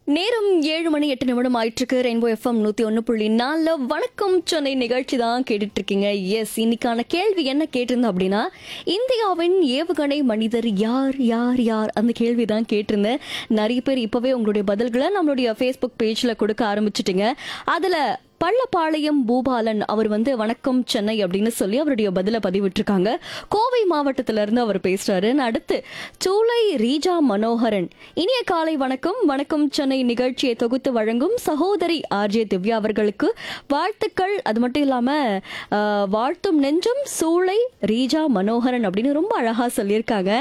நேரம் ஏழு மணி எட்டு நிமிடம் ஆயிட்டிருக்கு ரெயின்போ எஃப்எம் நூத்தி ஒன்று புள்ளி நாலுல வணக்கம் சென்னை நிகழ்ச்சி தான் கேட்டுட்டு இருக்கீங்க எஸ் இன்னைக்கான கேள்வி என்ன கேட்டிருந்தேன் அப்படின்னா இந்தியாவின் ஏவுகணை மனிதர் யார் யார் யார் அந்த கேள்வி தான் கேட்டிருந்தேன் நிறைய பேர் இப்பவே உங்களுடைய பதில்களை நம்மளுடைய ஃபேஸ்புக் பேஜ்ல கொடுக்க ஆரம்பிச்சிட்டீங்க அதுல பள்ளப்பாளையம் பூபாலன் அவர் வந்து வணக்கம் சென்னை அப்படின்னு சொல்லி அவருடைய பதில பதிவிட்டிருக்காங்க கோவை மாவட்டத்தில இருந்து அவர் பேசுறாரு அடுத்து சூளை ரீஜா மனோகரன் இனிய காலை வணக்கம் வணக்கம் சென்னை நிகழ்ச்சியை தொகுத்து வழங்கும் சகோதரி ஆர்ஜே திவ்யா அவர்களுக்கு வாழ்த்துக்கள் அது மட்டும் இல்லாம ஆஹ், வாழ்த்தும் நெஞ்சம் சூளை ரீஜா மனோகரன் அப்படின்னு ரொம்ப அழகா சொல்லியிருக்காங்க